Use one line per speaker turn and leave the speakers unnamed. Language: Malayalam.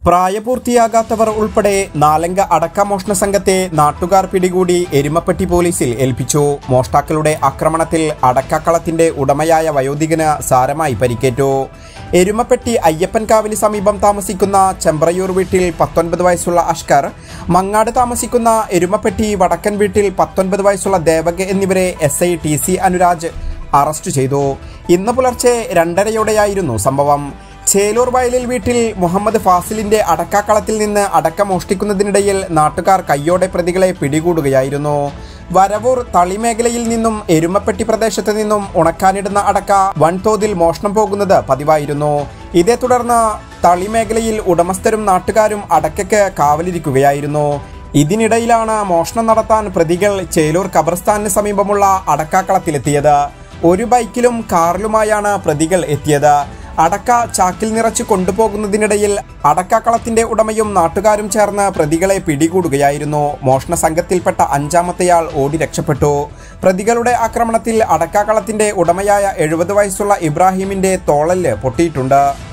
പ്രായപൂർത്തിയാകാത്തവർ ഉൾപ്പെടെ നാലംഗ അടക്ക മോഷണ സംഘത്തെ നാട്ടുകാർ പിടികൂടി എരുമപ്പെട്ടി പോലീസിൽ ഏൽപ്പിച്ചു മോഷ്ടാക്കളുടെ ആക്രമണത്തിൽ അടക്കക്കളത്തിന്റെ ഉടമയായ വയോധികന് സാരമായി പരിക്കേറ്റു എരുമപ്പെട്ടി അയ്യപ്പൻകാവിന് സമീപം താമസിക്കുന്ന ചെമ്പ്രയൂർ വീട്ടിൽ പത്തൊൻപത് വയസ്സുള്ള അഷ്കർ മങ്ങാട് താമസിക്കുന്ന എരുമപ്പെട്ടി വടക്കൻ വീട്ടിൽ പത്തൊൻപത് വയസ്സുള്ള ദേവക എന്നിവരെ S I T C Anuraj arrest ചെയ്തു ഇന്ന് പുലർച്ചെ രണ്ടരയോടെയായിരുന്നു സംഭവം ചേലൂർ വയലിൽ വീട്ടിൽ മുഹമ്മദ് ഫാസിലിന്റെ അടക്കാക്കളത്തിൽ നിന്ന് അടക്ക മോഷ്ടിക്കുന്നതിനിടയിൽ നാട്ടുകാർ കയ്യോടെ പ്രതികളെ പിടികൂടുകയായിരുന്നു വരവൂർ തളി മേഖലയിൽ നിന്നും എരുമപ്പെട്ടി പ്രദേശത്ത് നിന്നും ഉണക്കാനിടുന്ന അടക്ക വൻതോതിൽ മോഷണം പോകുന്നത് പതിവായിരുന്നു ഇതേ തുടർന്ന് തളി മേഖലയിൽ ഉടമസ്ഥരും നാട്ടുകാരും അടക്കയ്ക്ക് കാവലിരിക്കുകയായിരുന്നു ഇതിനിടയിലാണ് മോഷണം നടത്താൻ പ്രതികൾ ചേലൂർ ഖബർസ്ഥാനിന് സമീപമുള്ള അടക്കാക്കളത്തിലെത്തിയത് ഒരു ബൈക്കിലും കാറിലുമായാണ് പ്രതികൾ എത്തിയത് അടക്ക ചാക്കിൽ നിറച്ച് കൊണ്ടുപോകുന്നതിനിടയിൽ അടക്കാക്കളത്തിന്റെ ഉടമയും നാട്ടുകാരും ചേർന്ന് പ്രതികളെ പിടികൂടുകയായിരുന്നു മോഷണ സംഘത്തിൽപ്പെട്ട അഞ്ചാമത്തെയാൾ ഓടി രക്ഷപ്പെട്ടു പ്രതികളുടെ ആക്രമണത്തിൽ അടക്കാക്കളത്തിന്റെ ഉടമയായ എഴുപത് വയസ്സുള്ള ഇബ്രാഹിമിന്റെ തോളല് പൊട്ടിയിട്ടുണ്ട്